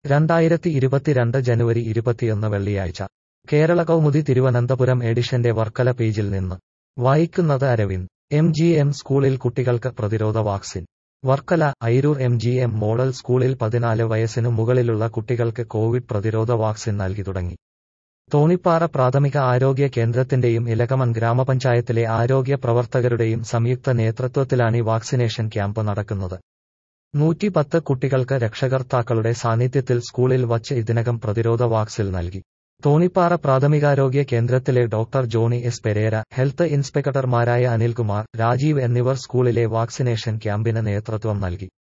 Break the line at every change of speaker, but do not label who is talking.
രണ്ടായിരത്തി ഇരുപത്തിരണ്ട് ജനുവരി ഇരുപത്തിയൊന്ന് വെള്ളിയാഴ്ച കേരള കൗമുദി തിരുവനന്തപുരം എഡിഷന്റെ വർക്കല പേജിൽ നിന്ന് വായിക്കുന്നത് അരവിന്ദ് എം ജി എം സ്കൂളിൽ കുട്ടികൾക്ക് പ്രതിരോധ vaccine Varkala Airoor M G M model സ്കൂളിൽ പതിനാല് വയസ്സിനു മുകളിലുള്ള കുട്ടികൾക്ക് കോവിഡ് പ്രതിരോധ വാക്സിൻ നൽകി തുടങ്ങി തോണിപ്പാറ പ്രാഥമിക ആരോഗ്യ കേന്ദ്രത്തിന്റെയും ഇലകമൺ ഗ്രാമപഞ്ചായത്തിലെ ആരോഗ്യ പ്രവർത്തകരുടെയും സംയുക്ത നേതൃത്വത്തിലാണ് വാക്സിനേഷൻ ക്യാമ്പ് നടക്കുന്നത് നൂറ്റി പത്ത് കുട്ടികൾക്ക് രക്ഷകർത്താക്കളുടെ സാന്നിധ്യത്തിൽ സ്കൂളിൽ വച്ച് ഇതിനകം പ്രതിരോധ വാക്സിൻ നൽകി തോണിപ്പാറ പ്രാഥമികാരോഗ്യ കേന്ദ്രത്തിലെ doctor Johny S Pereira health ഇൻസ്പെക്ടർമാരായ അനിൽകുമാർ രാജീവ് എന്നിവർ സ്കൂളിലെ വാക്സിനേഷൻ ക്യാമ്പിന് നേതൃത്വം നൽകി